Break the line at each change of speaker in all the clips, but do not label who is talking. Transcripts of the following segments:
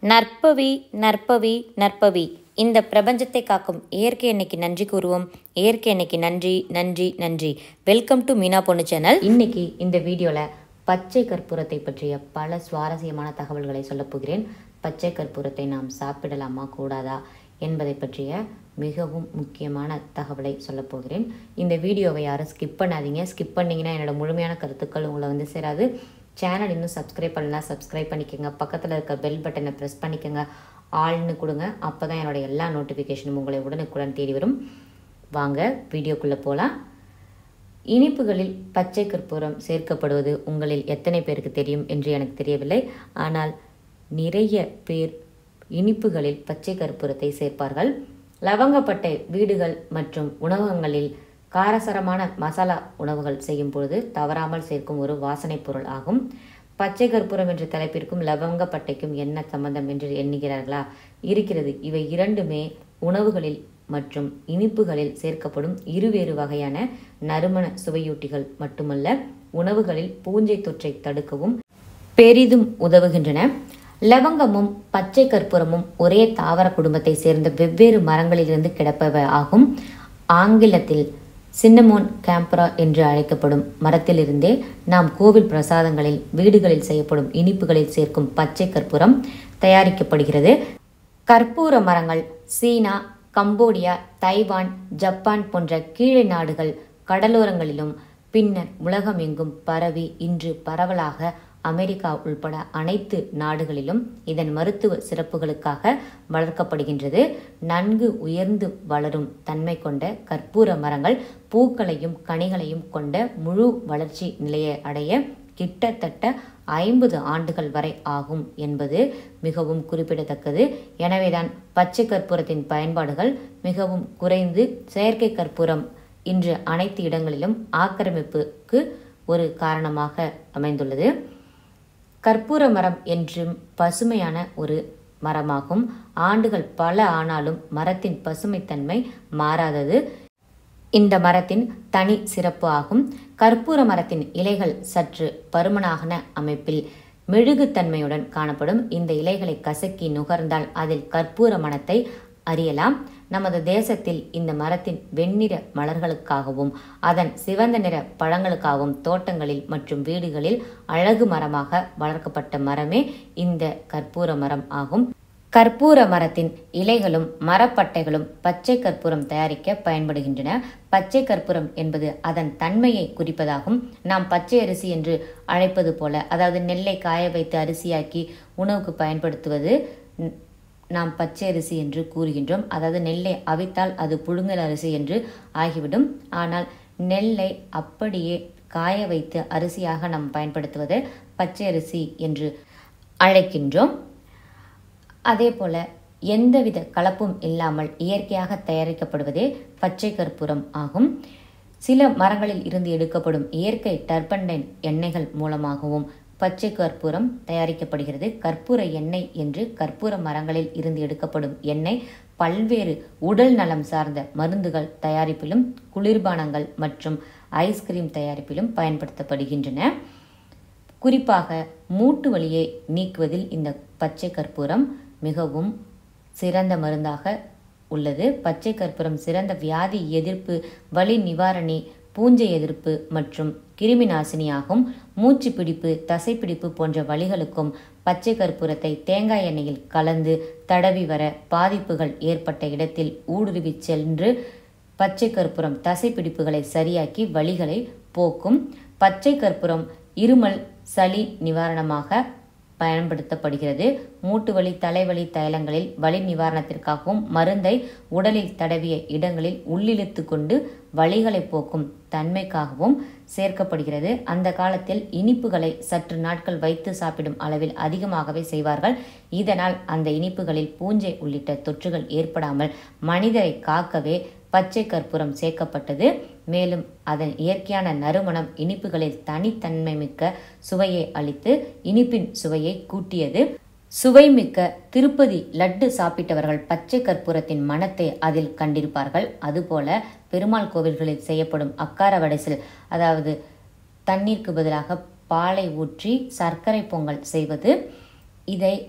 நற்பவி நற்பவி நற்பவி இந்த பிரபஞ்சத்தை காக்கும் இயற்கை அன்னைக்கு நன்றி கூறுவோம் இயற்கை அன்னைக்கு நன்றி நன்றி நன்றி வெல்கம் டு மீனா பொண்ணு சேனல் இன்னைக்கு இந்த வீடியோவில் பச்சை கற்பூரத்தை பற்றிய பல சுவாரஸ்யமான தகவல்களை சொல்லப் போகிறேன் பச்சை கற்பூரத்தை நாம் சாப்பிடலாமா கூடாதா என்பதை பற்றிய மிகவும் முக்கியமான தகவலை சொல்லப் போகிறேன் இந்த வீடியோவை யாரும் ஸ்கிப் பண்ணாதீங்க ஸ்கிப் பண்ணிங்கன்னா என்னோட முழுமையான கருத்துக்கள் உங்களை வந்து சேராது சேனல் இன்னும் சப்ஸ்கிரைப் பண்ணலாம் சப்ஸ்கிரைப் பண்ணிக்கோங்க பக்கத்தில் இருக்க பெல் பட்டனை ப்ரெஸ் பண்ணிக்கோங்க ஆல்னு கொடுங்க அப்போ தான் என்னோட எல்லா நோட்டிஃபிகேஷனும் உங்களை உடனுக்குடன் தேடி வரும் வாங்க வீடியோக்குள்ளே போகலாம் இனிப்புகளில் பச்சை கற்பூரம் சேர்க்கப்படுவது உங்களில் எத்தனை பேருக்கு தெரியும் என்று எனக்கு தெரியவில்லை ஆனால் நிறைய பேர் இனிப்புகளில் பச்சை கற்பூரத்தை சேர்ப்பார்கள் லவங்கப்பட்டை வீடுகள் மற்றும் உணவகங்களில் காரசரமான மசாலா உணவுகள் செய்யும் பொழுது தவறாமல் சேர்க்கும் ஒரு வாசனைப் பொருள் ஆகும் பச்சை கற்பூரம் என்ற தலைப்பிற்கும் லவங்கப்பட்டைக்கும் என்ன சம்பந்தம் என்று எண்ணுகிறார்களா இருக்கிறது இவை இரண்டுமே உணவுகளில் மற்றும் இனிப்புகளில் சேர்க்கப்படும் இருவேறு வகையான நறுமண சுவையூட்டிகள் மட்டுமல்ல உணவுகளில் பூஞ்சை தொற்றை தடுக்கவும் பெரிதும் உதவுகின்றன லவங்கமும் பச்சை கற்பூரமும் ஒரே தாவர குடும்பத்தை சேர்ந்த வெவ்வேறு மரங்களிலிருந்து கிடப்பவை ஆகும் ஆங்கிலத்தில் சின்னமோன் கேம்பரா என்று அழைக்கப்படும் மரத்திலிருந்தே நாம் கோவில் பிரசாதங்களில் வீடுகளில் செய்யப்படும் இனிப்புகளில் சேர்க்கும் பச்சை கற்பூரம் தயாரிக்கப்படுகிறது கற்பூர மரங்கள் சீனா கம்போடியா தைவான் ஜப்பான் போன்ற கீழே நாடுகள் கடலோரங்களிலும் பின்னர் உலகமெங்கும் பரவி இன்று பரவலாக அமெரிக்கா உள்பட அனைத்து நாடுகளிலும் இதன் மருத்துவ சிறப்புகளுக்காக வளர்க்கப்படுகின்றது நன்கு உயர்ந்து வளரும் தன்மை கொண்ட கற்பூர மரங்கள் பூக்களையும் கனிகளையும் கொண்ட முழு வளர்ச்சி நிலையை அடைய கிட்டத்தட்ட ஐம்பது ஆண்டுகள் வரை ஆகும் என்பது மிகவும் குறிப்பிடத்தக்கது எனவேதான் பச்சை கற்பூரத்தின் பயன்பாடுகள் மிகவும் குறைந்து செயற்கை கற்பூரம் இன்று அனைத்து இடங்களிலும் ஆக்கிரமிப்புக்கு ஒரு காரணமாக அமைந்துள்ளது கற்பூர மரம் என்றும் பசுமையான ஒரு மரமாகும் ஆண்டுகள் பல ஆனாலும் மரத்தின் பசுமைத்தன்மை மாறாதது இந்த மரத்தின் தனி சிறப்பு ஆகும் கற்பூர மரத்தின் இலைகள் சற்று பருமனாகன அமைப்பில் மெழுகுத்தன்மையுடன் காணப்படும் இந்த இலைகளை கசக்கி நுகர்ந்தால் அதில் கற்பூர மணத்தை அறியலாம் நமது தேசத்தில் இந்த மரத்தின் வெண்ணிற மலர்களுக்காகவும் அதன் சிவந்த நிற பழங்களுக்காகவும் தோட்டங்களில் மற்றும் வீடுகளில் அழகு மரமாக வளர்க்கப்பட்ட மரமே இந்த கற்பூர மரம் ஆகும் கற்பூர மரத்தின் இலைகளும் மரப்பட்டைகளும் பச்சை கற்பூரம் தயாரிக்க பயன்படுகின்றன பச்சை கற்பூரம் என்பது அதன் தன்மையை குறிப்பதாகும் நாம் பச்சை அரிசி என்று அழைப்பது போல அதாவது நெல்லை காய வைத்து அரிசியாக்கி உணவுக்கு பயன்படுத்துவது நாம் பச்சை அரிசி என்று கூறுகின்றோம் அதாவது நெல்லை அவித்தால் அது புழுங்கல் அரிசி என்று ஆகிவிடும் ஆனால் நெல்லை அப்படியே காய வைத்து அரிசியாக நாம் பயன்படுத்துவது பச்சை அரிசி என்று அழைக்கின்றோம் அதே போல எந்தவித கலப்பும் இல்லாமல் இயற்கையாக தயாரிக்கப்படுவதே பச்சை கற்பூரம் ஆகும் சில மரங்களில் இருந்து எடுக்கப்படும் இயற்கை டர்பண்டைன் எண்ணெய்கள் மூலமாகவும் பச்சை கற்பூரம் தயாரிக்கப்படுகிறது கற்பூர எண்ணெய் என்று கற்பூர மரங்களில் இருந்து எடுக்கப்படும் எண்ணெய் பல்வேறு உடல் நலம் சார்ந்த மருந்துகள் தயாரிப்பிலும் குளிர்பானங்கள் மற்றும் ஐஸ்கிரீம் தயாரிப்பிலும் பயன்படுத்தப்படுகின்றன குறிப்பாக மூட்டு வலியை நீக்குவதில் இந்த பச்சை கற்பூரம் மிகவும் சிறந்த மருந்தாக உள்ளது பச்சை கற்பூரம் சிறந்த வியாதி எதிர்ப்பு வலி நிவாரணி பூஞ்சை எதிர்ப்பு மற்றும் கிருமி நாசினியாகும் மூச்சு பிடிப்பு தசைப்பிடிப்பு போன்ற வழிகளுக்கும் பச்சை கற்பூரத்தை தேங்காய் எண்ணெயில் கலந்து தடவி வர பாதிப்புகள் ஏற்பட்ட இடத்தில் ஊடுருவி சென்று பச்சை கற்பூரம் தசைப்பிடிப்புகளை சரியாக்கி வலிகளை போக்கும் பச்சை கற்பூரம் இருமல் சளி நிவாரணமாக பயன்படுத்தப்படுகிறது மூட்டு வலி தலைவலி தைலங்களில் வலி நிவாரணத்திற்காகவும் மருந்தை உடலில் தடவிய இடங்களில் உள்ளிழுத்து கொண்டு வலிகளை போக்கும் தன்மைக்காகவும் சேர்க்கப்படுகிறது அந்த காலத்தில் இனிப்புகளை சற்று நாட்கள் வைத்து சாப்பிடும் அளவில் அதிகமாகவே செய்வார்கள் இதனால் அந்த இனிப்புகளில் பூஞ்சை உள்ளிட்ட தொற்றுகள் ஏற்படாமல் மனிதரை காக்கவே பச்சை கற்பூரம் சேர்க்கப்பட்டது மேலும் அதன் இயற்கையான நறுமணம் இனிப்புகளில் தனித்தன்மை மிக்க சுவையை அளித்து இனிப்பின் சுவையை கூட்டியது சுவைமிக்க திருப்பதி லட்டு சாப்பிட்டவர்கள் பச்சை கற்பூரத்தின் மனத்தை அதில் கண்டிருப்பார்கள் அதுபோல பெருமாள் கோவில்களில் செய்யப்படும் அக்கார வடைசில் அதாவது தண்ணீருக்கு பதிலாக பாலை ஊற்றி சர்க்கரை பொங்கல் செய்வது இதை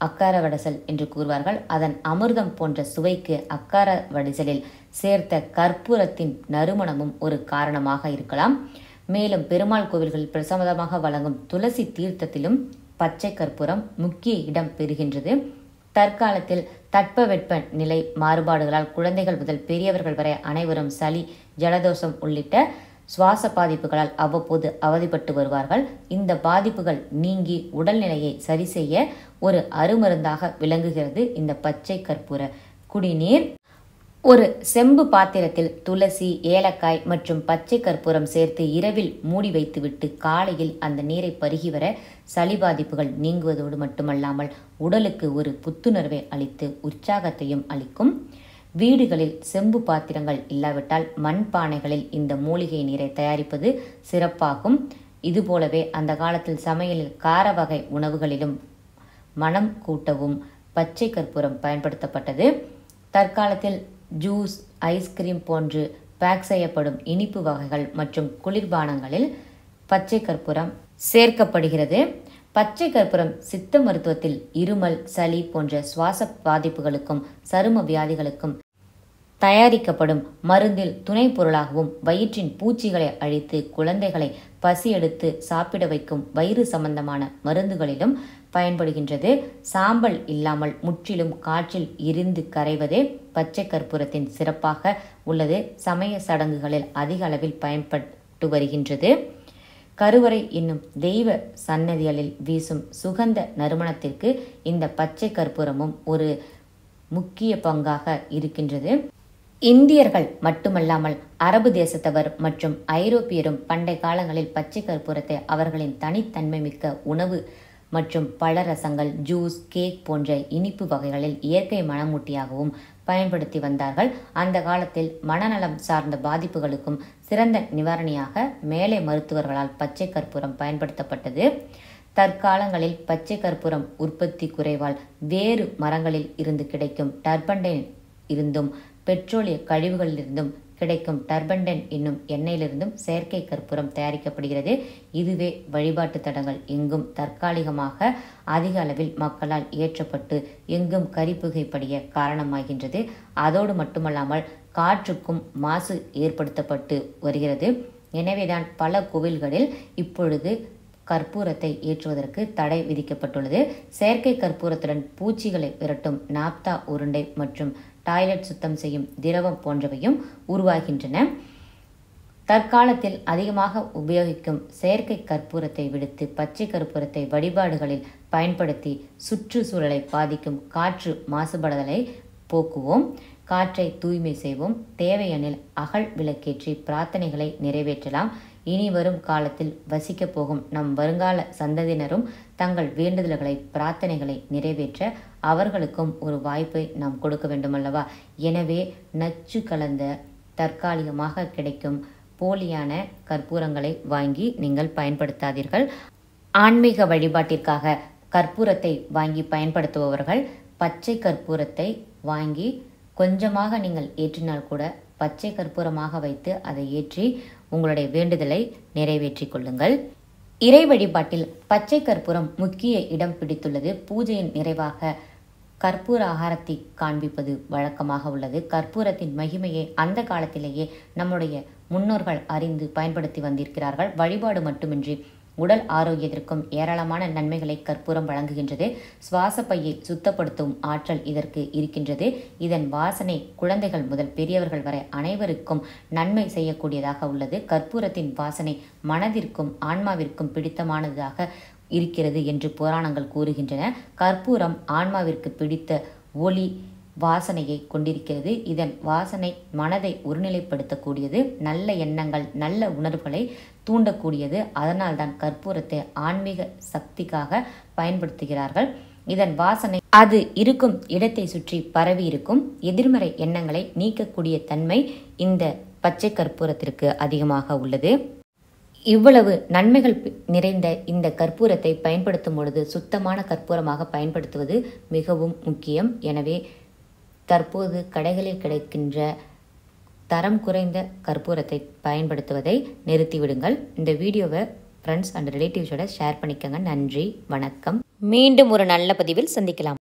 அக்கார வடசல் என்று கூறுவார்கள் அதன் அமிர்தம் போன்ற சுவைக்கு அக்கார வடிசலில் சேர்த்த கற்பூரத்தின் நறுமணமும் ஒரு காரணமாக இருக்கலாம் மேலும் பெருமாள் கோவில்களில் பிரசாதமாக வழங்கும் துளசி தீர்த்தத்திலும் பச்சை கற்பூரம் முக்கிய இடம் பெறுகின்றது தற்காலத்தில் தட்பவெட்ப நிலை மாறுபாடுகளால் குழந்தைகள் முதல் பெரியவர்கள் வரை அனைவரும் சளி ஜலதோஷம் உள்ளிட்ட சுவாச பாதிப்புகளால் அவ்வப்போது அவதிப்பட்டு வருவார்கள் இந்த பாதிப்புகள் நீங்கி உடல்நிலையை சரி செய்ய ஒரு அருமருந்தாக விளங்குகிறது இந்த பச்சை கற்பூர குடிநீர் ஒரு செம்பு பாத்திரத்தில் துளசி ஏலக்காய் மற்றும் பச்சை கற்பூரம் சேர்த்து இரவில் மூடி வைத்துவிட்டு காலையில் அந்த நீரை பருகி வர சளி பாதிப்புகள் நீங்குவதோடு மட்டுமல்லாமல் உடலுக்கு ஒரு புத்துணர்வை அளித்து உற்சாகத்தையும் அளிக்கும் வீடுகளில் செம்பு பாத்திரங்கள் இல்லாவிட்டால் மண் பானைகளில் இந்த மூலிகை நீரை தயாரிப்பது சிறப்பாகும் இதுபோலவே அந்த காலத்தில் சமையலில் கார வகை உணவுகளிலும் மனம் கூட்டவும் பச்சை கற்பூரம் பயன்படுத்தப்பட்டது தற்காலத்தில் ஜூஸ் ஐஸ்கிரீம் போன்று பேக் செய்யப்படும் இனிப்பு வகைகள் மற்றும் குளிர்பானங்களில் பச்சை கற்பூரம் சேர்க்கப்படுகிறது பச்சை கற்பூரம் சித்த மருத்துவத்தில் இருமல் சளி போன்ற சுவாச பாதிப்புகளுக்கும் சரும வியாதிகளுக்கும் தயாரிக்கப்படும் மருந்தில் துணை பொருளாகவும் வயிற்றின் பூச்சிகளை அழித்து குழந்தைகளை பசி எடுத்து சாப்பிட வைக்கும் வயிறு சம்பந்தமான மருந்துகளிலும் பயன்படுகின்றது சாம்பல் இல்லாமல் முற்றிலும் காற்றில் இருந்து கரைவதே பச்சை கற்பூரத்தின் சிறப்பாக உள்ளது சமய சடங்குகளில் அதிக அளவில் பயன்பட்டு வருகின்றது கருவறை என்னும் தெய்வ சன்னதிகளில் வீசும் சுகந்த நறுமணத்திற்கு இந்த பச்சை கற்பூரமும் ஒரு முக்கிய பங்காக இருக்கின்றது இந்தியர்கள் மட்டுமல்லாமல் அரபு தேசத்தவர் மற்றும் ஐரோப்பியரும் பண்டை காலங்களில் பச்சை கற்பூரத்தை அவர்களின் தனித்தன்மை மிக்க உணவு மற்றும் பழரசங்கள் ஜூஸ் கேக் போன்ற இனிப்பு வகைகளில் இயற்கை மணமூட்டியாகவும் பயன்படுத்தி வந்தார்கள் அந்த காலத்தில் மனநலம் சார்ந்த பாதிப்புகளுக்கும் சிறந்த நிவாரணியாக மேலை மருத்துவர்களால் பச்சை கற்பூரம் பயன்படுத்தப்பட்டது தற்காலங்களில் பச்சை கற்பூரம் உற்பத்தி குறைவால் வேறு மரங்களில் இருந்து கிடைக்கும் டர்பண்டைன் இருந்தும் பெட்ரோலிய கழிவுகளிலிருந்தும் கிடைக்கும் டர்பண்டன் என்னும் எண்ணெயிலிருந்தும் செயற்கை கற்பூரம் தயாரிக்கப்படுகிறது இதுவே வழிபாட்டு தடங்கள் எங்கும் தற்காலிகமாக அதிக அளவில் மக்களால் ஏற்றப்பட்டு எங்கும் கரிப்புகைப்படிய காரணமாகின்றது அதோடு மட்டுமல்லாமல் காற்றுக்கும் மாசு ஏற்படுத்தப்பட்டு வருகிறது எனவேதான் பல கோவில்களில் இப்பொழுது கற்பூரத்தை ஏற்றுவதற்கு தடை விதிக்கப்பட்டுள்ளது செயற்கை கற்பூரத்துடன் பூச்சிகளை விரட்டும் நாப்தா உருண்டை மற்றும் டாய்லெட் சுத்தம் செய்யும் திரவம் போன்றவையும் உருவாகின்றன தற்காலத்தில் அதிகமாக உபயோகிக்கும் செயற்கை கற்பூரத்தை விடுத்து பச்சை கற்பூரத்தை வழிபாடுகளில் பயன்படுத்தி சுற்றுச்சூழலை பாதிக்கும் காற்று மாசுபடுதலை போக்குவோம் காற்றை தூய்மை செய்வோம் தேவையெனில் அகல் விளக்கேற்றி பிரார்த்தனைகளை நிறைவேற்றலாம் இனி வரும் காலத்தில் வசிக்கப் போகும் நம் வருங்கால சந்ததியினரும் தங்கள் வேண்டுதல்களை பிரார்த்தனைகளை நிறைவேற்ற அவர்களுக்கும் ஒரு வாய்ப்பை நாம் கொடுக்க வேண்டுமல்லவா எனவே நச்சு கலந்த தற்காலிகமாக கிடைக்கும் போலியான கற்பூரங்களை வாங்கி நீங்கள் பயன்படுத்தாதீர்கள் ஆன்மீக வழிபாட்டிற்காக கற்பூரத்தை வாங்கி பயன்படுத்துபவர்கள் பச்சை கற்பூரத்தை வாங்கி கொஞ்சமாக நீங்கள் ஏற்றினால் கூட பச்சை கற்பூரமாக வைத்து அதை ஏற்றி உங்களுடைய வேண்டுதலை நிறைவேற்றிக் கொள்ளுங்கள் இறை வழிபாட்டில் பச்சை கற்பூரம் முக்கிய இடம் பிடித்துள்ளது பூஜையின் நிறைவாக கற்பூர ஆகாரத்தை காண்பிப்பது வழக்கமாக உள்ளது கற்பூரத்தின் மகிமையை அந்த காலத்திலேயே நம்முடைய முன்னோர்கள் அறிந்து பயன்படுத்தி வந்திருக்கிறார்கள் வழிபாடு மட்டுமின்றி உடல் ஆரோக்கியத்திற்கும் ஏராளமான நன்மைகளை கற்பூரம் வழங்குகின்றது சுவாச பையை சுத்தப்படுத்தும் ஆற்றல் இதற்கு இருக்கின்றது இதன் வாசனை குழந்தைகள் முதல் பெரியவர்கள் வரை அனைவருக்கும் நன்மை செய்யக்கூடியதாக உள்ளது கற்பூரத்தின் வாசனை மனதிற்கும் ஆன்மாவிற்கும் பிடித்தமானதாக இருக்கிறது என்று புராணங்கள் கூறுகின்றன கற்பூரம் ஆன்மாவிற்கு பிடித்த ஒளி வாசனையை கொண்டிருக்கிறது இதன் வாசனை மனதை ஒருநிலைப்படுத்தக்கூடியது நல்ல எண்ணங்கள் நல்ல உணர்வுகளை தூண்டக்கூடியது அதனால்தான் கற்பூரத்தை ஆன்மீக சக்திக்காக பயன்படுத்துகிறார்கள் இதன் வாசனை அது இருக்கும் இடத்தை சுற்றி பரவி இருக்கும் எதிர்மறை எண்ணங்களை நீக்கக்கூடிய தன்மை இந்த பச்சை கற்பூரத்திற்கு அதிகமாக உள்ளது இவ்வளவு நன்மைகள் நிறைந்த இந்த கற்பூரத்தை பயன்படுத்தும் பொழுது சுத்தமான கற்பூரமாக பயன்படுத்துவது மிகவும் முக்கியம் எனவே தற்போது கடைகளில் கிடைக்கின்ற தரம் குறைந்த கற்பூரத்தை பயன்படுத்துவதை நிறுத்திவிடுங்கள் இந்த வீடியோவை ஃப்ரெண்ட்ஸ் அண்ட் ரிலேட்டிவ்ஸோட ஷேர் பண்ணிக்கோங்க நன்றி வணக்கம் மீண்டும் ஒரு நல்ல பதிவில் சந்திக்கலாம்